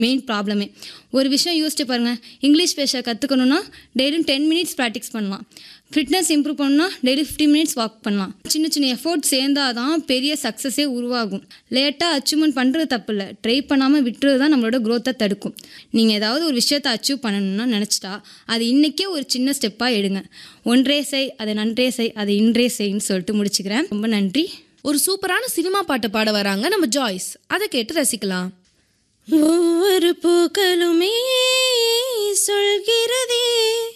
main ப்ராப்ளமே ஒரு விஷயம் யோசிச்சு பாருங்கள் இங்கிலீஷ் பேச கற்றுக்கணுன்னா டெய்லியும் டென் மினிட்ஸ் ப்ராக்டிஸ் பண்ணலாம் ஃபிட்னஸ் இம்ப்ரூவ் பண்ணணும்னா டெய்லி ஃபிஃப்டி மினிட்ஸ் வாக் பண்ணலாம் சின்ன சின்ன எஃபோர்ட் சேர்ந்தால் தான் பெரிய சக்ஸஸே உருவாகும் லேட்டாக அச்சீவ்மெண்ட் பண்ணுறது தப்பு இல்லை ட்ரை பண்ணாமல் விட்டுறது தான் நம்மளோட க்ரோத்தை தடுக்கும் நீங்கள் ஏதாவது ஒரு விஷயத்தை அச்சீவ் பண்ணணும்னு நினச்சிட்டா அது இன்றைக்கே ஒரு சின்ன ஸ்டெப்பாக எடுங்க ஒன்றே செய் அதை நன்றே செய் அதை இன்றே செய்ன்னு சொல்லிட்டு முடிச்சுக்கிறேன் ரொம்ப நன்றி ஒரு சூப்பரான சினிமா பாட்டு பாட வராங்க நம்ம ஜாய்ஸ் அதை கேட்டு ரசிக்கலாம் ஒவ்வொரு பூக்களுமே சொல்கிறதே